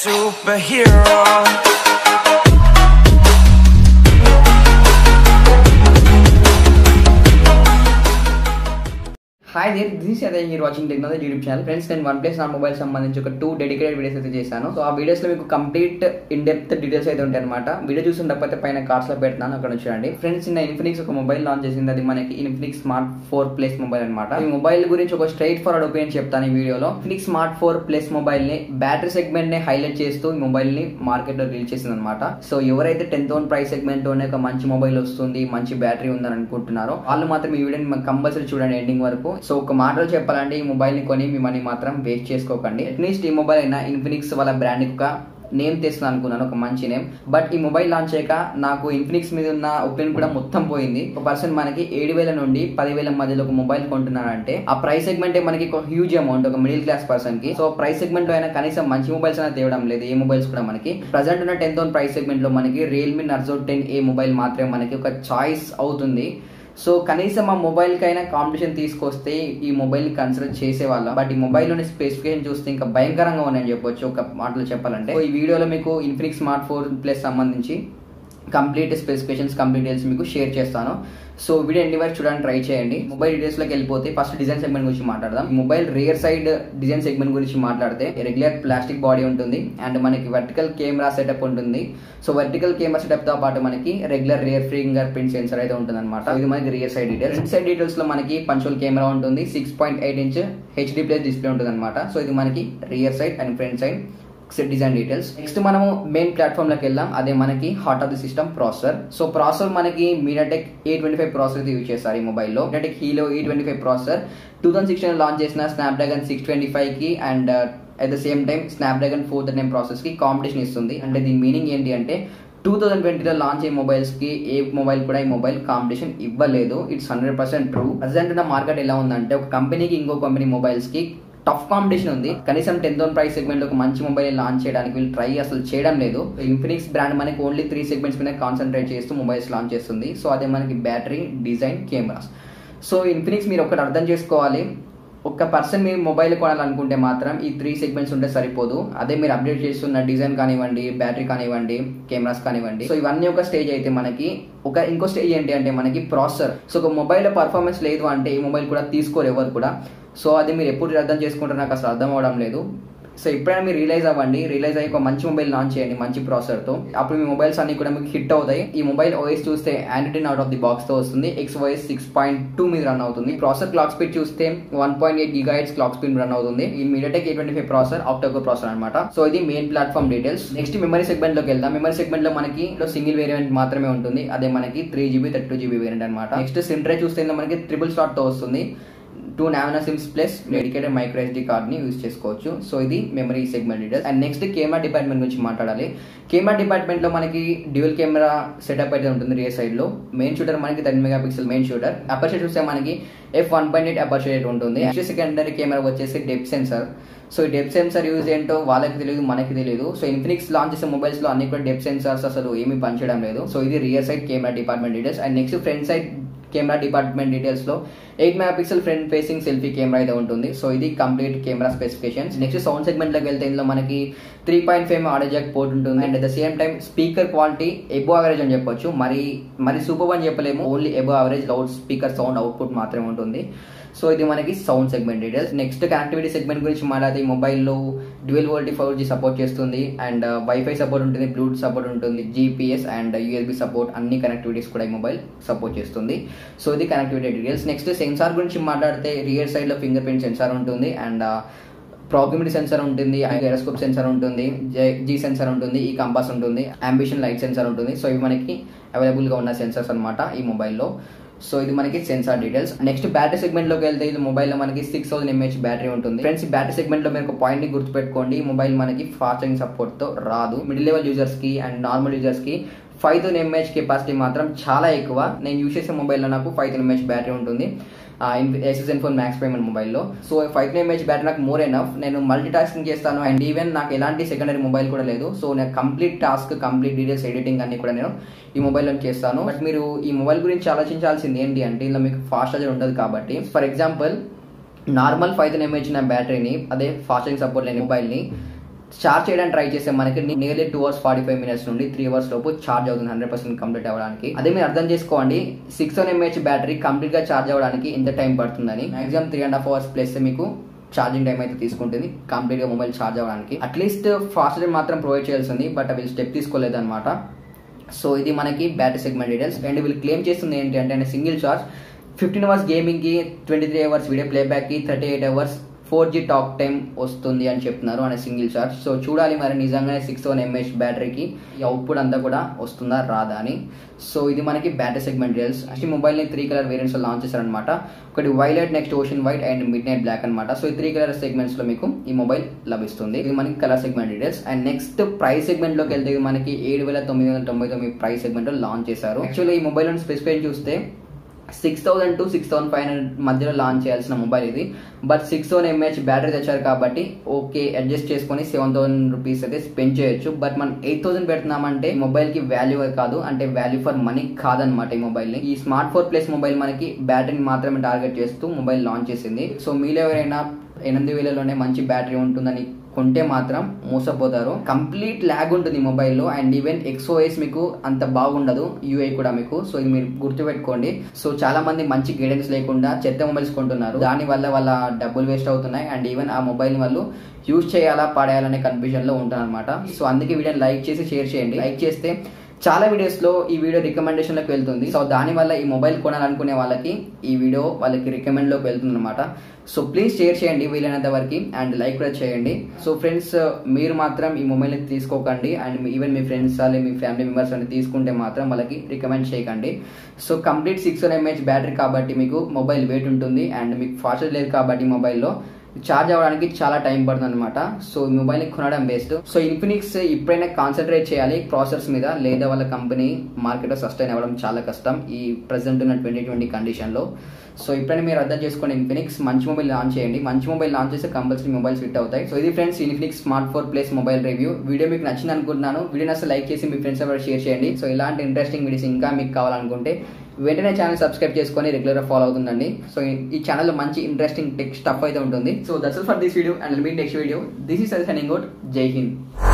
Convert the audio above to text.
superhero. Hi there this అదే మీరు watching technology YouTube channel friends నేను వన్ ప్లస్ నా మొబైల్ సంబంధించి ఒక టూ డెడికేటెడ్ వీడియోస్ అయితే చేశాను సో ఆ వీడియోస్లో మీకు కంప్లీట్ ఇన్ డెప్త్ డీటెయిల్స్ అయితే ఉంటాయి అనమాట వీడియో చూసినప్పుడు పైన కార్డ్స్లో పెడతాను అక్కడ చూడండి ఫ్రెండ్స్ నిన్న ఇన్ఫినిక్స్ ఒక మొబైల్ లాంచ్ చేసింది అది మనకి Infinix smart four plus mobile అనమాట ఈ మొబైల్ గురించి ఒక స్ట్రైట్ ఫార్వర్డ్ ఒపీనియన్ చెప్తాను ఈ వీడియోలో Infinix smart four plus mobile ని బ్యాటరీ సెగ్మెంట్ ని హైలైట్ చేస్తూ ఈ మొబైల్ ని మార్కెట్ లో రిలీజ్ చేసింది అనమాట సో ఎవరైతే టెన్ థౌసండ్ ప్రైస్ సెగ్మెంట్ లోనే ఒక మంచి మొబైల్ వస్తుంది మంచి బ్యాటరీ ఉందని అనుకుంటున్నారో వాళ్ళు మాత్రం ఈ వీడియోని కంపల్సరీ చూడండి ఎండింగ్ వరకు సో ఒక మాటలో చెప్పాలంటే ఈ మొబైల్ ని కొని మీ మనీ మాత్రం వేస్ట్ చేసుకోకండి అట్లీస్ట్ ఈ మొబైల్ అయినా ఇన్ఫినిక్స్ వాళ్ళ బ్రాండ్ ఒక నేమ్ తెస్తుంది అనుకున్నాను ఒక మంచి నేమ్ బట్ ఈ మొబైల్ లాంచ్ అయ్యాక నాకు ఇన్ఫినిక్స్ మీద ఉన్న ఒపీనియన్ కూడా మొత్తం పోయింది ఒక పర్సన్ మనకి ఏడు వేల నుండి పదివేల మధ్యలో ఒక మొబైల్ కొంటున్నారంటే ఆ ప్రైస్ సెగ్మెంట్ మనకి ఒక హ్యూజ్ అమౌంట్ ఒక మిడిల్ క్లాస్ పర్సన్ కి సో ప్రైస్ సెగ్మెంట్ లో అయినా కనీసం మంచి మొబైల్స్ అయినా తేవడం లేదు ఏ మొబైల్స్ కూడా మనకి ప్రజెంట్ ఉన్న టెన్ థౌసండ్ ప్రైస్ సెగ్మెంట్ లో మనకి Realme Narzo ten A mobile మాత్రమే మనకి ఒక చాయిస్ అవుతుంది సో కనీసం ఆ మొబైల్ కైనా కాంపిటీషన్ తీసుకొస్తే ఈ మొబైల్ ని కన్సిడర్ చేసేవాళ్ళం బట్ ఈ మొబైల్ లోని స్పెసిఫికేషన్ చూస్తే ఇంకా భయంకరంగా ఉన్నాయని చెప్పొచ్చు ఒక మాటలో చెప్పాలంటే సో ఈ వీడియోలో మీకు ఇన్ఫినిక్స్ స్మార్ట్ ఫోన్ ప్లస్ సంబంధించి కంప్లీట్ స్పెసిఫికేషన్స్ కంప్లీట్ డీటెయిల్స్ మీకు షేర్ చేస్తాను సో వీడియో ఎన్ని వరకు చూడడానికి ట్రై చేయండి మొబైల్ డీటెయిల్స్ లోకి వెళ్ళిపోతే ఫస్ట్ డిజైన్ సెగ్మెంట్ గురించి మాట్లాడదాం mobile rear side design segment గురించి మాట్లాడితే రెగ్యులర్ ప్లాస్టిక్ బాడీ ఉంటుంది అండ్ మనకి వర్టికల్ కెమెరా సెటప్ ఉంటుంది సో వర్టికల్ కెమెరా సెటప్ తో పాటు మనకి regular rear fingerprint sensor అయితే ఉంటుంది అనమాట ఇది మనకి rear side details front side details లో మనకి పంచువల్ కెమెరా ఉంటుంది six point eight inch HD plus display ఉంటుంది అనమాట సో ఇది మనకి rear side and front side set design details next మనము మెయిన్ ప్లాట్ఫామ్ లోకి వెళ్దాం అదే మనకి heart of the system processor so processor మనకి MediaTek A twenty five processor use చేస్తారు ఈ మొబైల్లో మీడియాటెక్ హీలో ఈ twenty five processor two thousand sixteen launch చేసిన స్నాప్డ్రాగన్ సిక్స్ ట్వంటీ ఫైవ్ కి and at the same time Snapdragon four thirty nine process కి competition ఇస్తుంది అంటే దీని మీనింగ్ ఏంటి అంటే టూ థౌసండ్ ట్వంటీలో లాంచ్ అయ్యే మొబైల్స్ కి ఏ మొబైల్ కూడా ఈ మొబైల్ కాంపిటీషన్ ఇవ్వలేదు it's hundred percent true present ఉన్న మార్కెట్ ఎలా ఉందంటే ఒక కంపెనీకి ఇంకో కంపెనీ మొబైల్స్ కి టఫ్ కాంపిటీషన్ ఉంది కనీసం టెన్ థౌసండ్ ప్రైస్ సెగ్మెంట్ లో ఒక మంచి మొబైల్ లాంచ్ చేయడానికి వీళ్ళు ట్రై అసలు చేయడం లేదు ఇన్ఫినిక్స్ బ్రాండ్ మనకి ఓన్లీ త్రీ సెగ్మెంట్స్ మీద కాన్సన్ట్రేట్ చేస్తూ మొబైల్స్ లాంచ్ చేస్తుంది సో అదే మనకి battery design cameras so Infinix మీరు ఒకటి అర్థం చేసుకోవాలి ఒక పర్సన్ మీరు మొబైల్ కొనాలనుకుంటే మాత్రం ఈ త్రీ సెగ్మెంట్స్ ఉంటే సరిపోదు అదే మీరు అప్డేట్ చేస్తున్న డిజైన్ కానివ్వండి బ్యాటరీ కానివ్వండి కెమెరాస్ కానివ్వండి సో ఇవన్నీ ఒక స్టేజ్ అయితే మనకి ఒక ఇంకో స్టేజ్ ఏంటి అంటే మనకి ప్రాసెసర్ సో ఒక మొబైల్ పర్ఫార్మెన్స్ లేదు అంటే ఈ మొబైల్ కూడా తీసుకోరు ఎవరు కూడా సో అది మీరు ఎప్పుడు అర్థం చేసుకుంటారో నాకు అసలు అర్థం అవడం లేదు సో ఎప్పుడైనా మీరు రియలైజ్ అవ్వండి రియలైజ్ అయ్యి ఒక మంచి మొబైల్ లాంచ్ చేయండి మంచి ప్రాసెసర్తో అప్పుడు మీ మొబైల్స్ అన్ని కూడా మీకు హిట్ అవుతాయి ఈ మొబైల్ ఓఎస్ చూస్తే Android out of the box తో వస్తుంది X OS six point two మీద రన్ అవుతుంది ప్రాసెసర్ క్లాక్ స్పీడ్ చూస్తే one point eight giga hertz clock speed run అవుతుంది ఈ MediaTek A twenty five processor octa core processor అనమాట so ఇది main platform details next memory segment లోకి వెళ్దాం memory segment లో మనకి సింగిల్ వేరియంట్ మాత్రమే ఉంటుంది అదే మనకి three GB thirty two GB variant అనమాట నెక్స్ట్ సిమ్ ట్రే చూస్తే మనకి ట్రిపుల్ స్లాట్ తో వస్తుంది two nano SIMs plus dedicated micro SD card ని యూజ్ చేసుకోవచ్చు సో ఇది memory segment details and next camera department గురించి మాట్లాడాలి కెమెరా డిపార్ట్మెంట్ లో మనకి డ్యూయల్ కెమెరా సెటప్ అయితే ఉంటుంది రియర్ సైడ్ లో మెయిన్ షూటర్ మనకి thirty megapixel main shooter aperture చూస్తే మనకి F one point eight aperture ఉంటుంది నెక్స్ట్ సెకండరీ కెమెరా వచ్చేసి డెప్ సెన్సర్ సో ఈ డెప్ సెన్సర్ యూజ్ ఏంటో వాళ్ళకి తెలియదు మనకి తెలియదు సో ఇన్ఫినిక్స్ లాంచ్ చేసే మొబైల్స్ లో అన్ని కూడా డెప్ సెన్సర్స్ అసలు ఏమీ పనిచేయడం లేదు సో ఇది rear side camera department details and next front side camera department details లో eight megapixel front facing selfie camera అయితే ఉంటుంది సో ఇది complete camera specifications next sound segment లోకి వెళ్తే ఇందులో మనకి three point five audio jack port ఉంటుంది and at the same time speaker quality above average అని చెప్పొచ్చు మరి మరి సూపర్ అని చెప్పలేము only above average loud speaker sound output మాత్రమే ఉంటుంది సో ఇది మనకి sound segment details next connectivity segment గురించి మాట్లాడితే ఈ మొబైల్లో dual VoLTE four G support చేస్తుంది అండ్ వైఫై సపోర్ట్ ఉంటుంది బ్లూటూత్ సపోర్ట్ ఉంటుంది జీపీఎస్ అండ్ యూఎస్బి సపోర్ట్ అన్ని కనెక్టివిటీస్ కూడా ఈ మొబైల్ సపోర్ట్ చేస్తుంది సో ఇది కనెక్టివిటీ డీటెయిల్స్ నెక్స్ట్ సెన్సార్ గురించి మాట్లాడితే రియర్ సైడ్ లో ఫింగర్ ప్రింట్ సెన్సార్ ఉంటుంది అండ్ ప్రాక్సిమిటీ సెన్సార్ ఉంటుంది గైరోస్కోప్ సెన్సార్ ఉంటుంది జీ సెన్సార్ ఉంటుంది ఈ కంపాస్ ఉంటుంది అంబిషన్ లైట్ సెన్సార్ ఉంటుంది సో ఇవి మనకి అవైలబుల్ గా ఉన్న సెన్సార్స్ అనమాట ఈ మొబైల్లో సో ఇది మనకి sensor details next battery segment లోకి వెళ్తే ఇది మొబైల్ లో మనకి సిక్స్ థౌసండ్ ఎంహెచ్ బ్యాటరీ ఉంటుంది ఫ్రెండ్స్ ఈ బ్యాటరీ సెగ్మెంట్ లో మీరు ఒక పాయింట్ ని గుర్తుపెట్టుకోండి ఈ మొబైల్ మనకి ఫాస్ట్ ఛార్జింగ్ సపోర్ట్ తో రాదు మిడిల్ లెవెల్ యూజర్స్ కి అండ్ నార్మల్ యూజర్స్ కి ఫైవ్ థౌసండ్ ఎంహెచ్ కెపాసిటీ మాత్రం చాలా ఎక్కువ నేను యూస్ చేసే మొబైల్లో నాకు ఫైవ్ థౌసండ్ ఎంహెచ్ బ్యాటరీ ఉంటుంది ఎస్ఎస్ఎన్ ఫోన్ మ్యాక్స్ పేమెంట్ మొబైల్లో so five thousand mAh battery నాకు మోర్ ఎనఫ్ నేను మల్టీ టాస్కింగ్ చేస్తాను అండ్ ఈవెన్ నాకు ఎలాంటి సెకండరీ మొబైల్ కూడా లేదు సో నేను complete task complete details editing అన్ని కూడా నేను ఈ మొబైల్లో చేస్తాను బట్ మీరు ఈ మొబైల్ గురించి ఆలోచించాల్సింది ఏంటి అంటే ఇలా మీకు ఫాస్ట్ ఛార్జర్ ఉండదు కాబట్టి for example normal five thousand mAh నా బ్యాటరీని అదే ఫాస్ట్ ఛార్జింగ్ సపోర్ట్ లేని మొబైల్ని చార్జ్ చేయడానికి ట్రై చేస్తే మనకి nearly two hours forty five minutes నుండి త్రీ అవర్స్ లోపు చార్జ్ అవుతుంది హండ్రెడ్ పర్సెంట్ కంప్లీట్ అవ్వడానికి అదే మీరు అర్థం చేసుకోండి six one mAh battery complete గా చార్జ్ అవ్వడానికి ఎంత టైం పడుతుందని maximum three and half hours plus మీకు ఛార్జింగ్ టైం అయితే తీసుకుంటుంది కంప్లీట్ గా మొబైల్ ఛార్జ్ అవ్వడానికి అట్లీస్ట్ ఫాస్ట్ చార్జర్ మాత్రం ప్రొవైడ్ చేయాల్సింది బట్ అవి స్టెప్ తీసుకోలేదు అనమాట సో ఇది మనకి బ్యాటరీ సెగ్మెంట్ డీటెయిల్స్ అండ్ వీళ్ళు క్లెయిమ్ చేస్తుంది ఏంటి అంటే సింగిల్ చార్జ్ ఫిఫ్టీన్ అవర్స్ గేమింగ్కి ట్వంటీ త్రీ అవర్స్ వీడియో ప్లేబ్యాక్కి thirty eight hours four G talk time వస్తుంది అని చెప్తున్నారు అనే సింగిల్ చార్జ్ సో చూడాలి మరి నిజంగానే సిక్స్ వన్ ఎంహెచ్ బ్యాటరీకి ఈ అవుట్పుట్ అంతా కూడా వస్తుందా రాదా అని సో ఇది మనకి బ్యాటరీ సెగ్మెంట్ డీటెయిల్స్ ఈ మొబైల్ని త్రీ కలర్ వేరియంట్స్ లాంచ్ చేశారనమాట ఒకటి violet next ocean white and midnight black అనమాట సో ఈ త్రీ కలర్ సెగ్మెంట్స్ లో మీకు ఈ మొబైల్ లభిస్తుంది ఇది మనకి colour segment details and next price segment లోకి వెళ్తే ఇది మనకి ఏడు వేల తొమ్మిది వందల తొంభై తొమ్మిది ప్రైస్ సెగ్మెంట్ లో లాంచ్ చేశారు యాక్చువల్లీ ఈ మొబైల్ స్పెసిఫికేషన్ చూస్తే six thousand to six thousand five hundred మధ్యలో లాంచ్ చేయాల్సిన మొబైల్ ఇది but six thousand mAh battery తెచ్చారు కాబట్టి ఓకే అడ్జస్ట్ చేసుకొని సెవెన్ థౌసండ్ రూపీస్ అయితే స్పెండ్ చేయొచ్చు బట్ మనం ఎయిట్ థౌసండ్ పెడుతున్నామంటే మొబైల్ కి వాల్యూ కాదు అంటే వాల్యూ ఫర్ మనీ కాదనమాట ఈ మొబైల్ ని ఈ స్మార్ట్ ఫోర్ ప్లస్ మొబైల్ మనకి బ్యాటరీని మాత్రమే టార్గెట్ చేస్తూ మొబైల్ లాంచ్ చేసింది సో మీలో ఎవరైనా ఎనిమిది వేలలోనే మంచి బ్యాటరీ ఉంటుందని కొంటే మాత్రం మోసపోతారు కంప్లీట్ ల్యాగ్ ఉంటుంది మొబైల్లో అండ్ ఈవెన్ ఎక్స్ఓఎస్ మీకు అంత బాగుండదు యూఐ కూడా మీకు సో ఇది మీరు గుర్తుపెట్టుకోండి సో చాలా మంది మంచి గైడెన్స్ లేకుండా చెత్త మొబైల్స్ కొంటున్నారు దాని వల్ల వాళ్ళ డబ్బులు వేస్ట్ అవుతున్నాయి అండ్ ఈవెన్ ఆ మొబైల్ వాళ్ళు యూజ్ చేయాలా పడేయాలనే కన్ఫ్యూజన్ లో ఉంటారు అనమాట సో అందుకే వీడియోని లైక్ చేసి షేర్ చేయండి లైక్ చేస్తే చాలా వీడియోస్ లో ఈ వీడియో రికమెండేషన్ లోకి వెళ్తుంది సో దాని వల్ల ఈ మొబైల్ కొనాలనుకునే వాళ్ళకి ఈ వీడియో వాళ్ళకి రికమెండ్ లోకి వెళ్తుంది అనమాట సో ప్లీజ్ షేర్ చేయండి వీలైనంత వరకు అండ్ లైక్ కూడా చేయండి సో ఫ్రెండ్స్ మీరు మాత్రం ఈ మొబైల్ తీసుకోకండి అండ్ ఈవెన్ మీ ఫ్రెండ్స్ వాళ్ళే మీ ఫ్యామిలీ మెంబర్స్ అని తీసుకుంటే మాత్రం వాళ్ళకి రికమెండ్ చేయకండి so complete six one mAh battery కాబట్టి మీకు మొబైల్ వెయిట్ ఉంటుంది అండ్ మీకు ఫాస్ట్ లేదు కాబట్టి మొబైల్లో ఛార్జ్ అవ్వడానికి చాలా టైం పడుతుంది అనమాట సో ఈ మొబైల్ కొనడం బెస్ట్ సో ఇన్ఫినిక్స్ ఇప్పుడైనా కాన్సన్ట్రేట్ చేయాలి ప్రాసెసర్స్ మీద లేదా వాళ్ళ కంపెనీ మార్కెట్లో సస్టైన్ అవ్వడం చాలా కష్టం ఈ ప్రజెంట్ ఉన్న ట్వంటీ ట్వంటీ కండిషన్లో సో ఇప్పుడైనా మీరు అర్థం చేసుకోండి ఇన్ఫినిక్స్ మంచి మొబైల్ లాంచ్ చేయండి మంచి మొబైల్ లాంచ్ చేస్తే కంపల్సరీ మొబైల్స్ ఫిట్ అవుతాయి సో ఇది friends Infinix smart four plus mobile review video మీకు నచ్చింది అనుకుంటున్నాను వీడియోని అసలు లైక్ చేసి మీ ఫ్రెండ్స్ ఎవరు షేర్ చేయండి సో ఇలాంటి ఇంట్రెస్టింగ్ వీడియోస్ ఇంకా మీకు కావాలనుకుంటే వెంటనే ఛానల్ సబ్స్క్రైబ్ చేసుకొని రెగ్యులర్ ఫాలో అవుతుందండి సో ఈ ఛానల్లో మంచి ఇంట్రెస్టింగ్ టెక్ స్టఫ్ అయితే ఉంటుంది so that's for this video and మీ next video this is signing out జై హింద్